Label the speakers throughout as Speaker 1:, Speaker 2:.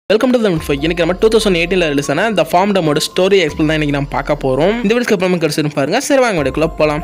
Speaker 1: Welcome to them five எனக்கு நம்ம two thousand எயிட்டீனில் ரிலீஸ் ஆன இந்த ஃபார்ம் டமோட ஸ்டோரி எக்ஸ்பிள் தான் இன்றைக்கி நம்ம பார்க்க போகிறோம் இந்த வீடியோக்கு அப்புறமா கிடச்சிருந்து பாருங்க சரி வாங்க வீடியோக்குள்ள போகலாம்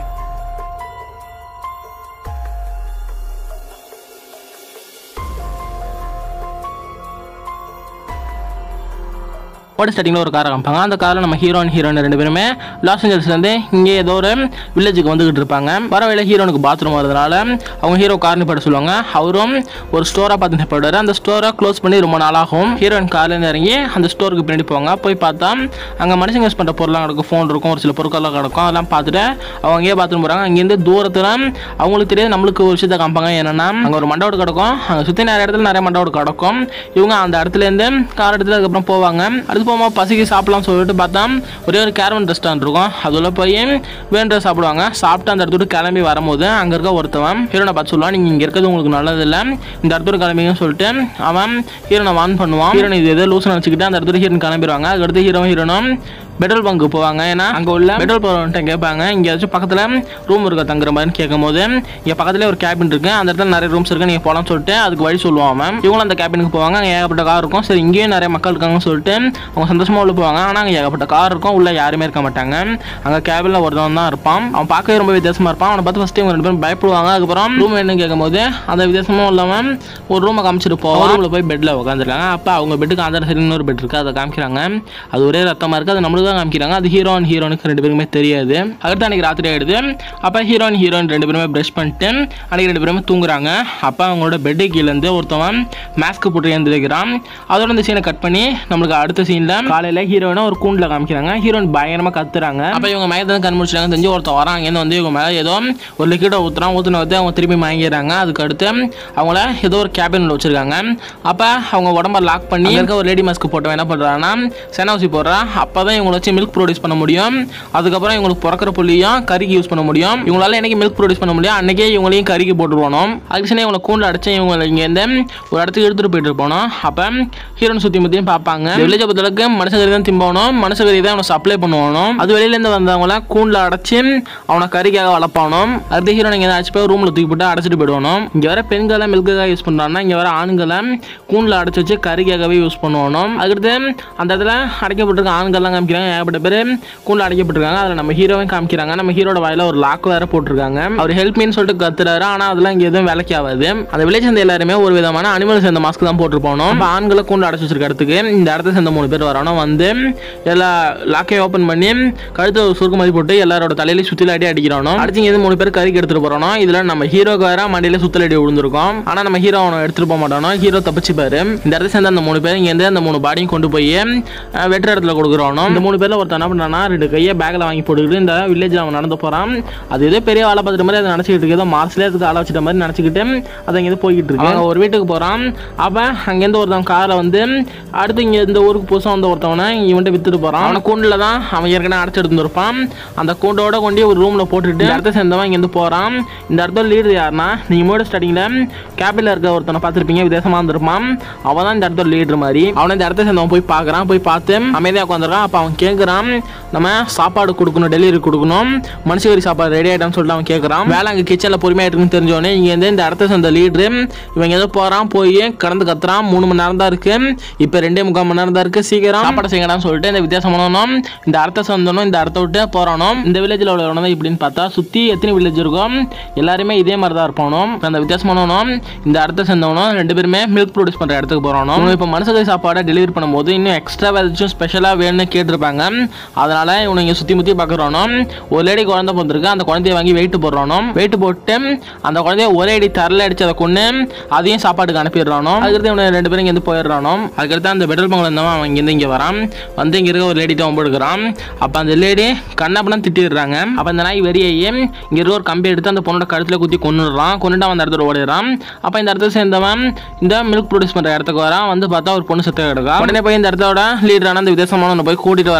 Speaker 2: ஓட ஸ்டார்டிங்கில் ஒரு காரை காமிப்பாங்க அந்த காரில் நம்ம ஹீரோ அண்ட் ஹீரோயின் ரெண்டு பேருமே லாஸ் ஏஞ்சல்ஸ்லேருந்து இங்கே ஏதோ ஒரு வில்லேஜுக்கு வந்துகிட்டு இருப்பாங்க வர வழியில ஹீரோனுக்கு பாத்ரூம் வரதுனால அவங்க ஹீரோ கார் நிப்பாட சொல்லுவாங்க அவரும் ஒரு ஸ்டோராக பார்த்து நிப்பாடுவார் அந்த ஸ்டோரை க்ளோஸ் பண்ணி ரொம்ப நாளாகும் ஹீரோயின் கார்லேருந்து இறங்கி அந்த ஸ்டோருக்கு பின்னாடி போவாங்க போய் பார்த்தா அங்கே மனுஷங்க யூஸ் பண்ணுற பொருளாக கிடக்கும் ஃபோன் இருக்கும் ஒரு சில பொருட்கள்லாம் கிடக்கும் அதெல்லாம் பார்த்துட்டு அவங்க அங்கேயே பாத்ரூம் போகிறாங்க அங்கேருந்து தூரத்தில் அவங்களுக்கு தெரியாது நம்மளுக்கு ஒரு விஷயத்தை காமிப்பாங்க என்னன்னா அங்கே ஒரு மண்டபம் கிடக்கும் அங்கே சுற்றி நிறைய இடத்துல நிறைய மண்டபம் கிடக்கும் இவங்க அந்த இடத்துலேருந்து கார் எடுத்துட்டு அதுக்கப்புறம் போவாங்க அடுத்து போகும்போது பசிக்கு சாப்பிடலாம் சொல்லிட்டு பார்த்தா ஒரே ஒரு கேரவன் ரெஸ்டாரண்ட் இருக்கும் அதுல போய் வேண்ட சாப்பிடுவாங்க சாப்பிட்டு அந்த இடத்துக்கு கிளம்பி வரும்போது அங்கே இருக்க ஒருத்தவன் ஹீரோனை பார்த்து சொல்லுவான் நீங்கள் இங்கே இருக்கிறது உங்களுக்கு நல்லது இல்லை இந்த இடத்துக்கு கிளம்பிங்கன்னு சொல்லிட்டு அவன் ஹீரோனை வான் பண்ணுவான் ஹீரோனை இது எதோ லூஸ் நினச்சிக்கிட்டு அந்த இடத்துல ஹீரோன் கிளம்பிடுவாங்க அதுக்கடுத்து ஹீரோ ஹீரோனும் பெட்ரோல் பங்க்கு போவாங்க ஏன்னா அங்கே உள்ள பெட்ரோல் போகிறவன்ட்ட கேட்பாங்க இங்கே ஏதாச்சும் பக்கத்தில் ரூம் இருக்கா தங்குற மாதிரின்னு கேட்கும்போது இங்கே பக்கத்துலேயே ஒரு கேபின் இருக்கு அந்த இடத்துல நிறைய ரூம்ஸ் இருக்கு நீங்கள் போகலாம்னு சொல்லிட்டு அதுக்கு வழி சொல்லுவான் அவன் இவங்களும் அந்த கேபினுக்கு போவாங்க அங்கே ஏகப்பட்ட கார் இருக்கும் சரி இங்கேயும் நிறைய மக்கள் இருக்காங்கன்னு சொல்லிட்டு அவங்க சந்தோஷமாக உள்ள போவாங்க ஆனால் அங்கே ஏகப்பட்ட கார் இருக்கும் உள்ள யாருமே இருக்க மாட்டாங்க அங்கே கேபினில் ஒருத்தவன் தான் இருப்பான் அவன் பார்க்கவே ரொம்ப வித்தியாசமாக இருப்பான் அவனை பார்த்து ஃபஸ்ட்டு இவங்க ரெண்டு பேரும் பயப்படுவாங்க அதுக்கப்புறம் ரூம் வேணும்னு கேட்கும்போது அந்த வித்தியாசமும் இல்லாமல் ஒரு ரூமை காமிச்சிட்டு போவோம் ரூமில் போய் பெட்டில் உட்காந்துருக்காங்க அப்போ அவங்க பெட்டுக்கு அந்த சைடு இன்னொரு பெட் இருக்குது அதை காமிக்கிறாங்க அது ஒரே ரத்தமாக இருக்குது அது நம்மளுக்கு தான் காமிக்கிறாங்க அது ஹீரோ அண்ட் ஹீரோனுக்கு ரெண்டு பேருக்குமே தெரியாது அடுத்து அன்றைக்கி ராத்திரி ஆகிடுது அப்போ ஹீரோ அண்ட் ஹீரோயின் ரெண்டு பேருமே ப்ரஷ் பண்ணிட்டு அன்றைக்கி ரெண்டு பேருமே தூங்குறாங்க அப்போ அவங்களோட பெட்டு கீழேருந்து ஒருத்தவன் மாஸ்க் போட்டு எழுந்திருக்கிறான் அதோட இந்த சீனை கட் பண்ணி நம்மளுக்கு அடுத்த சீனில் காலையில் ஹீரோயினை ஒரு கூண்டில் காமிக்கிறாங்க ஹீரோயின் பயங்கரமாக கத்துறாங்க அப்போ இவங்க மயத்தை கண் முடிச்சிட்டாங்க தெரிஞ்சு ஒருத்தன் வரான் அங்கேருந்து வந்து இவங்க மேலே ஏதோ ஒரு லிக்விடை ஊற்றுறான் ஊற்றின வந்து அவங்க திருப்பி மயங்கிடுறாங்க அதுக்கு அடுத்து அவங்கள ஏதோ ஒரு கேபினில் வச்சிருக்காங்க அப்போ அவங்க உடம்ப லாக் பண்ணி அங்க இருக்க ஒரு லேடி மாஸ்க் போட்டவன் என்ன பண்ணுறான்னா செனாசி போடுறா அப்போ தான் இவங்களை வச்சு மில்க் ப்ரொடியூஸ் பண்ண முடியும் அதுக்கப்புறம் இவங்களுக்கு பிறக்கிற புள்ளியும் கறிக்கு யூஸ் பண்ண முடியும் இவங்களால என்னைக்கு மில்க் ப்ரொடியூஸ் பண்ண முடியும் அன்னைக்கே இவங்களையும் கறிக்கு போட்டுருவானோம் அதுக்கு சரி இவங்களை கூண்டில் அடிச்சு இவங்களை இங்கேருந்து ஒரு இடத்துக்கு எடுத்துகிட்டு போயிட்டு இருப்போம் அப்போ ஹீரோன் சுற்றி முற்றியும் பார்ப்பாங்க வில்லேஜை பொறுத்தளவுக்கு மனுஷகரி தான் திம்பவனும் மனுஷகரி தான் அவனை சப்ளை பண்ணுவானும் அது வெளியிலேருந்து வந்தவங்கள கூண்டில் அடைச்சி அவனை கறிக்காக வளர்ப்பானும் அடுத்து ஹீரோன் இங்கே அடிச்சு போய் ரூமில் தூக்கி போட்டு அடைச்சிட்டு போயிடுவானும் இங்கே வர பெண்களை மில்க்குக்காக யூஸ் பண்ணுறாங்கன்னா இங்கே வர ஆண்களை கூண்டில் அடைச்சி வச்சு கறிக்காகவே யூஸ் பண்ணுவானும் அதுக்கடுத்து அந்த இடத்துல அடைக்கப்பட்டிருக்க ஆண்கள்லாம் காமிக்கிறாங்க ஏகப்பட்ட பேர் கூண்டில் அடைக்கப்பட்டிருக்காங்க அதில் நம்ம ஹீரோவையும் காமிக்கிறாங்க நம்ம ஹீரோட வாயில ஒரு லாக் வேற போட்டிருக்காங்க அவர் ஹெல்ப் மீன்னு சொல்லிட்டு கத்துறாரு ஆனால் அதெல்லாம் இங்கே எதுவும் வேலைக்கு ஆகாது அந்த வில்லேஜ் சேர்ந்த எல்லாருமே ஒரு விதமான அனிமல் சேர்ந்த மாஸ்க் தான் போட்டிருப்போம் அப்போ ஆண்களை கூண்டு அடைச்சி வச்சிருக்க இடத்துக்கு இந்த இடத்த சேர்ந்த மூணு பேர் வரணும் வந்து எல்லா லாக்கையும் ஓப்பன் பண்ணி கழுத்து ஒரு சுருக்கு மாதிரி போட்டு எல்லாரோட தலையில சுத்தில அடி அடிக்கிறோம் அடிச்சு இங்க இருந்து மூணு பேர் கறிக்கு எடுத்துட்டு போறோம் இதுல நம்ம ஹீரோக்கு வேற மண்டியில சுத்தல் அடி விழுந்திருக்கோம் ஆனா நம்ம ஹீரோ அவனை எடுத்துட்டு போக மாட்டானோ ஹீரோ தப்பிச்சுப்பாரு இந்த இடத்துல சேர்ந்த அந்த மூணு பேர் இங்க இருந்து அந்த மூணு பாடியும் கொண்டு போய் அஹ், வெட்டுற இடத்துல கொடுக்குறோம் இந்த மூணு பேர்ல ஒருத்தன் என்ன பண்றானா ரெண்டு கையை பேக்ல வாங்கி போட்டுக்கிட்டு இந்த வில்லேஜ்ல அவன் நடந்து போறான் அது ஏதோ பெரிய ஆளை பார்த்துட்டு மாதிரி அதை நினைச்சிட்டு இருக்கு ஏதோ மார்ஸ்ல இருக்கு ஆளை வச்சுட்ட மாதிரி நினைச்சுக்கிட்டு அதை இங்க போய்கிட்டு இருக்கு அவங்க ஒரு வீட்டுக்கு போறான் அப்ப அங்கேருந்து ஒருத்தன் காரை வந்து அடுத்து இங்க இந்த ஊருக்கு புதுசாக வந்த ஒருத்தவனை இவன்ட்ட வித்துட்டு போறான் அவன கூண்டில் தான் அவன் ஏற்கனவே அடைச்சு எடுத்துருப்பான் அந்த கூண்டோட கொண்டு ஒரு ரூம்ல போட்டுட்டு இந்த இடத்த சேர்ந்தவன் இங்கேருந்து போறான் இந்த இடத்துல லீடர் யாருன்னா நீங்க மூட ஸ்டார்டிங்ல கேபில இருக்க ஒருத்தனை பார்த்துருப்பீங்க வித்தியாசமா இருந்திருப்பான் அவன் தான் இந்த இடத்துல லீடர் மாதிரி அவனை இந்த இடத்த சேர்ந்தவன் போய் பார்க்கறான் போய் பார்த்து அமைதியாக உட்காந்துருக்கான் அப்போ அவன் கேட்குறான் நம்ம சாப்பாடு கொடுக்கணும் டெலிவரி கொடுக்கணும் மனுஷகரி சாப்பாடு ரெடி ஆயிட்டான்னு சொல்லிட்டு அவன் கேட்குறான் வேலை அங்கே கிச்சனில் பொறுமையாக இருக்குன்னு தெரிஞ்சோடனே இங்கேருந்து இந்த இடத்த சேர்ந்த லீடரு இவன் ஏதோ போகிறான் போய் கடந்து கத்துறான் மூணு மணி நேரம் தான் இருக்கு இப்போ ரெண்டே முக்கால் மணி நேரம் தான் இருக்கு சீக்கிரம் சாப்பாடு செய்யலாம்னு சொல்லிட்டு இந்த வித்தியாசமானவனும் இந்த இடத்த சேர்ந்தனும் இந்த இடத்த விட்டு போறானோ இந்த வில்லேஜில் உள்ளவன இப்படின்னு பார்த்தா சுற்றி எத்தனை வில்லேஜ் இருக்கும் எல்லாருமே இதே மாதிரி தான் இருப்பானோம் அந்த வித்தியாசமானவனும் இந்த இடத்த சேர்ந்தவனும் ரெண்டு பேருமே மில்க் ப்ரொடியூஸ் பண்ணுற இடத்துக்கு போகிறானோ இப்போ மனுஷகரி சாப்பாடை டெலிவரி பண்ணும்போது இன்னும் எக்ஸ்ட்ரா ஏதாச்சும் ஸ்பெஷலாக வேணும்னு கேட்டிருப்பாங்க அதனால இவனை இங்கே சுற்றி முற்றி பார்க்குறானோ ஒரு லேடி குழந்தை பிறந்திருக்கு அந்த குழந்தைய வாங்கி வெயிட் போடுறானோ வெயிட் போட்டு அந்த குழந்தைய ஒரே அடி தரல அடிச்சு அதை கொண்டு அதையும் சாப்பாட்டுக்கு அனுப்பிடுறானோ அதுக்கடுத்து இவனை ரெண்டு பேரும் இங்கேருந்து போயிடுறானோ அதுக்கடுத்து அந்த பெட்ரோல் பங்கில் இருந்தவன் அவன் இங்கேருந்து இங்கே வரான் வந்து இங்கே இருக்க ஒரு லேடிட்ட ஒம்பு எடுக்கிறான் அப்போ அந்த லேடி கண்ணப்படம் திட்டிடுறாங்க அப்போ அந்த நாய் வெறியையே இங்கே இருக்க ஒரு கம்பி எடுத்து அந்த பொண்ணோட கழுத்தில் குத்தி கொண்டுடுறான் கொண்டுட்டு அவன் அந்த இடத்துல ஓடிடுறான் அப்போ இந்த இடத்துல சேர்ந்தவன் இந்த மில்க் ப்ரொடியூஸ் பண்ணுற இடத்துக்கு வரான் வந்து பார்த்தா ஒரு பொண்ணு செத்து கிடக்கா உடனே போய் இந்த இடத்தோட லீடரான அந்த வித்தியாசமான போய் கூட்டிட்டு வராங்க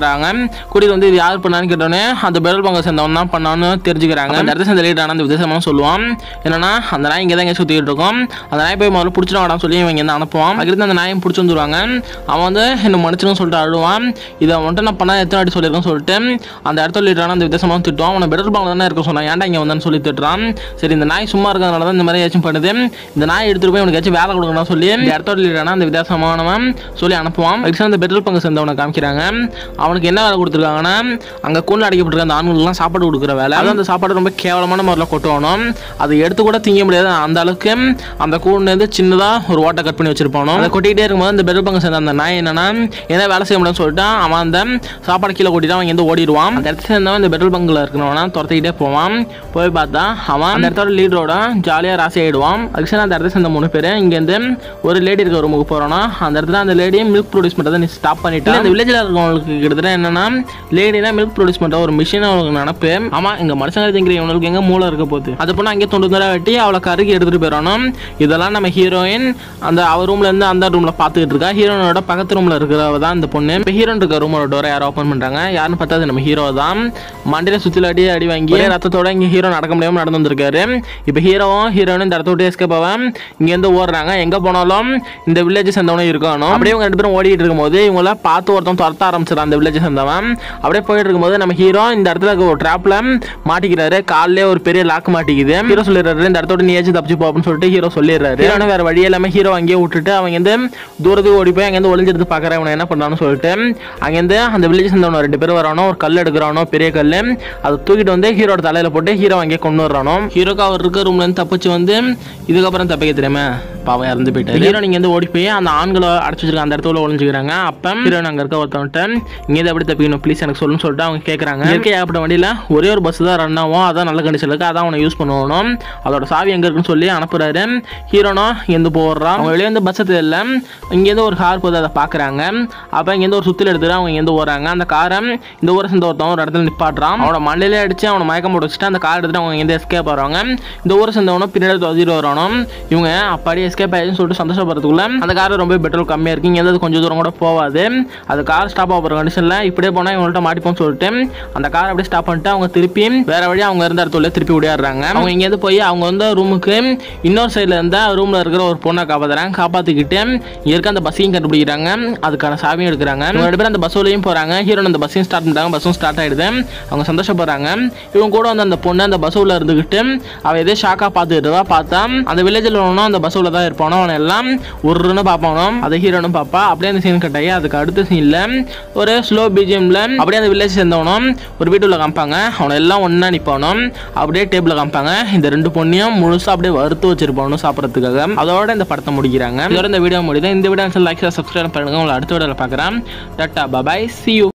Speaker 2: வராங்க கூட்டிட்டு வந்து இது யார் பண்ணான்னு கேட்டோன்னே அந்த பெட்ரோல் பங்கை சேர்ந்தவன் தான் பண்ணான்னு தெரிஞ்சுக்கிறாங்க அந்த இடத்துல சேர்ந்த லீடரான அந்த வித்தியாசமாக சொல்லுவான் என்னன்னா அந்த நாய் இங்கே தான் இங்கே சுற்றிட்டு இருக்கோம் அந்த நாய் போய் முதல்ல பிடிச்சிட்டு வாடான்னு சொல்லி இவங்க இங்கே அனுப்புவான் அதுக்கு அந்த நாயை பிடிச்சி வந்துருவாங்க அவன் வந்து என்ன மன்னிச்சுன்னு சொல்லிட்டு அழுவான் இதை வந்துட்டு நான் பண்ண எத்தனை வாட்டி சொல்லியிருக்கேன்னு சொல்லிட்டு அந்த இடத்துல லீடரான அந்த வித்தியாசமாக திட்டுவான் அவனை பெட்ரோல் பங்க் தானே இருக்க சொன்னான் ஏன்டா இங்கே வந்தான்னு சொல்லி திட்டுறான் சரி இந்த நாய் சும்மா இருக்கிறதுனால தான் இந்த மாதிரி ஏதாச்சும் பண்ணுது இந்த நாய் எடுத்துட்டு போய் உனக்கு ஏதாச்சும் வேலை கொடுக்கணும் சொல்லி இந்த இடத்தோட லீடரான அந்த வித்தியாசமானவன் சொல்லி அனுப்புவான் அதுக்கு அந்த பெட்ரோல் பங்கு சேர்ந்தவனை காமிக்கிறாங்க அவனுக்கு என்ன வேலை கொடுத்துருக்காங்கன்னா அங்கே கூண்டு அடைக்கப்பட்டிருக்க அந்த ஆண்களுக்குலாம் சாப்பாடு கொடுக்குற வேலை அது அந்த சாப்பாடு ரொம்ப கேவலமான முறையில் கொட்டுவானோ அதை எடுத்து கூட திங்க முடியாது அந்த அளவுக்கு அந்த கூண்டு வந்து சின்னதாக ஒரு ஓட்டை கட் பண்ணி வச்சிருப்பானோ அதை கொட்டிக்கிட்டே இருக்கும்போது அந்த பெட்ரோல் பங்கு சேர்ந்த அந்த நாய் என்னன்னா என்ன வேலை செய்ய முடியும்னு சொல்லிட்டு அவன் அந்த சாப்பாடு கீழே கொட்டிட்டு அவன் எந்த ஓடிடுவான் அந்த இடத்துல சேர்ந்தவன் இந்த பெட்ரோல் பங்கில் இருக்கிறவனா துரத்திக்கிட்டே போவான் போய் பார்த்தா அவன் அந்த இடத்தோட லீடரோட ஜாலியாக ராசி ஆயிடுவான் அதுக்கு சரி அந்த இடத்துல சேர்ந்த மூணு பேர் இங்கேருந்து ஒரு லேடி இருக்க ரூமுக்கு போகிறோன்னா அந்த இடத்துல அந்த லேடியை மில்க் ப்ரொடியூஸ் பண்ணுறதை நீ ஸ்டாப் பண்ணிட்டு அந்த வில்லேஜில் இருக்கவங்களுக்கு கிட்டத்தட்ட என்னன்னா லேடினா மில்க் ப்ரொடியூஸ் பண்ணுற ஒரு மிஷின் அவங்களுக்கு நினப்பு ஆமாம் இங்கே மனுஷங்க திங்கிற இவங்களுக்கு எங்கே மூளை இருக்க போகுது அது பொண்ணு அங்கே தொண்டு தடவை வெட்டி அவளை கருகி எடுத்துகிட்டு போயிடணும் இதெல்லாம் நம்ம ஹீரோயின் அந்த அவ ரூம்ல இருந்து அந்த ரூம்ல பார்த்துக்கிட்டு இருக்கா ஹீரோனோட பக்கத்து ரூம்ல இருக்கிறவ தான் இந்த பொண்ணு இப்போ ஹீரோன் இருக்க ரூமோட டோரை யாரோ ஓப்பன் பண்றாங்க யாருன்னு பார்த்தா அது நம்ம ஹீரோ தான் மண்டியில சுத்தில அடி அடி வாங்கி ஒரே ரத்தத்தோட இங்க ஹீரோ நடக்க முடியாம நடந்து வந்திருக்காரு இப்போ ஹீரோவும் ஹீரோனும் இந்த இடத்த விட்டு எஸ்கேப் ஆவான் இங்க இருந்து ஓடுறாங்க எங்க போனாலும் இந்த வில்லேஜ் சேர்ந்தவனும் இருக்கணும் அப்படியே இவங்க ரெண்டு பேரும் ஓடிட்டு இருக்கும்போது இவங்கள பார்த்து ஒருத்தன் துரத்த ஆரம்பிச்சிடான் அந்த வில்லேஜ் சேர்ந்தவன் அப்படியே போயிட்டு இருக்கும்போது நம்ம ஹீரோ இந்த இடத்துல இருக்க ஒரு ட்ராப்ல மாட்டிக்கிறாரு காலிலே ஒரு பெரிய லாக் மாட்டிக்குது ஹீரோ சொல்லிடுறாரு இந்த இடத்தோட நீ ஏச்சு தப்பிச்சு போ அப்படின்னு சொல்லிட்டு ஹீரோ சொல்லிடுறாரு ஹீரோனு வேற வழி இல்லாம ஹீரோ அங்கேயே விட்டுட்டு அவங்க வந்து தூரத்துக்கு ஓடி போய் அங்கேருந்து ஒளிஞ்சிருந்து பார்க்குறேன் இவனை என்ன பண்ணான்னு சொல்லிட்டு அங்கேருந்து அந்த வில்லேஜ் சேர்ந்தவன ரெண்டு பேரும் வரானோ ஒரு கல் எடுக்கிறானோ பெரிய கல் அதை தூக்கிட்டு வந்து ஹீரோட தலையில போட்டு ஹீரோ அங்கேயே கொண்டு வர்றானோ ஹீரோக்கு அவர் இருக்க ரூம்ல இருந்து தப்பிச்சு வந்து இதுக்கப்புறம் தப்பிக்க தெரியாம பாவம் இறந்து போயிட்டாரு ஹீரோ நீங்க இருந்து ஓடி போய் அந்த ஆண்களை அடைச்சு வச்சிருக்க அந்த இடத்துல ஒளிஞ்சுக்கிறாங்க அப்ப ஹீரோ அங்க இருக்க ஒருத்தவன்ட்ட இங்க இருந்து எப்படி தப்பிக்கணும் ப்ளீஸ் எனக்கு சொல்லுன்னு சொல்லிட்டு அவங்க கேட்கறாங்க இயற்கை ஏகப்பட்ட வண்டியில ஒரே ஒரு பஸ் தான் ரன் ஆகும் அதான் நல்ல கண்டிஷன் இருக்கு அதான் அவனை யூஸ் பண்ணணும் அதோட சாவி எங்க இருக்குன்னு சொல்லி அனுப்புறாரு ஹீரோனோ இங்கேருந்து போடுறான் அவங்க வெளியே வந்து பஸ் தெரியல இங்கேருந்து ஒரு கார் போகுது அதை பார்க்குறாங்க அப்போ இங்கேருந்து ஒரு சுத்தில் எடுத்துட்டு அவங்க இங்கேருந்து ஓடுறாங்க அந்த காரை இந்த ஊரை சேர்ந்த ஒருத்தவன் ஒரு இடத்துல நிப்பாட்டுறான் அவனோட மண்டையிலே அடிச்சு அவனை மயக்கம் போட்டு வச்சுட்டு அந்த கார் எடுத்துட்டு அவங்க இங்கேருந்து எஸ்கேப் ஆகிறாங்க இந்த ஊரை சேர்ந்தவனும் பின்னாடி தொதிட்டு வரணும் இவங்க அப்படியே எஸ்கேப் ஆயிடுச்சுன்னு சொல்லிட்டு சந்தோஷப்படுறதுக்குள்ள அந்த கார் ரொம்ப பெட்ரோல் கம்மியாக இருக்கு இங்கேருந்து அது கொஞ்சம் தூரம் கூட போகாது அது கார் ஸ்டாப் ஆகிற கண்டிஷனில் இப்படியே போனால் இவங்கள்ட்ட மாட்டிப்போம்னு சொல்லிட்டு அந்த கார் அப்படியே ஸ்டாப் பண்ணிட்டு அவங்க திருப்பி வேற வழி அவங்க இருந்த இடத்துல திருப்பி விளையாடுறாங்க அவங்க இங்கேருந்து போய் அவங்க வந்து ரூமுக்கு இன்னொரு சைடில் இருந்த ரூமில் இருக்கிற ஒரு பொண்ணை காப்பாத்துறாங்க காப்பாற்றிக்கிட்டு இங்க இருக்க அந்த பஸ்ஸையும் கண்டுபிடிக்கிறாங்க அதுக்கான சாவியும் எடுக்கிறாங்க இவங்க ரெண்டு பேரும் அந்த பஸ்ஸோலையும் போகிறாங்க ஹீரோன் அந்த பஸ்ஸையும் ஸ்டார்ட் பண்ணிட்டாங்க பஸ்ஸும் ஸ்டார்ட் ஆயிடுது அவங்க சந்தோஷப்படுறாங்க இவங்க கூட வந்து அந்த பொண்ணு அந்த பஸ் உள்ள இருந்துக்கிட்டு அவ எதோ ஷாக்காக பார்த்துக்கிட்டு இருக்கா. பார்த்தா அந்த வில்லேஜில் ஒன்றும் அந்த பஸ் உள்ள தான் இருப்பானோ அவனை எல்லாம் உருன்னு பார்ப்பானோ அதை ஹீரோனும் பார்ப்பா அப்படியே அந்த சீன் கட்டாயி அதுக்கு அடுத்த சீனில் ஒரு ஸ்லோ பிஜிஎம்ல அப்படியே அந்த வில்லேஜ் சேர்ந்தவனும் ஒரு வீட்டுல காமிப்பாங்க அவனை எல்லாம் ஒன்றா நிற்பானும் அப்படியே டேபிளில் காமிப்பாங்க இந்த ரெண்டு பொண்ணையும் முழுசாக அப்படியே வறுத்து வச்சிருப்பானு சாப்பிட்றதுக்காக அதோட இந்த படத்தை முடிக்கிறாங்க இதோட இந்த வீடியோ முடியுது இந்த வீடியோ லைக் சப்ஸ்கிரைப் பண்ணுங்க உங்களை அடுத்த வீடியோவில் பார்க்குறேன் டாட்டா பபாய் சி யூ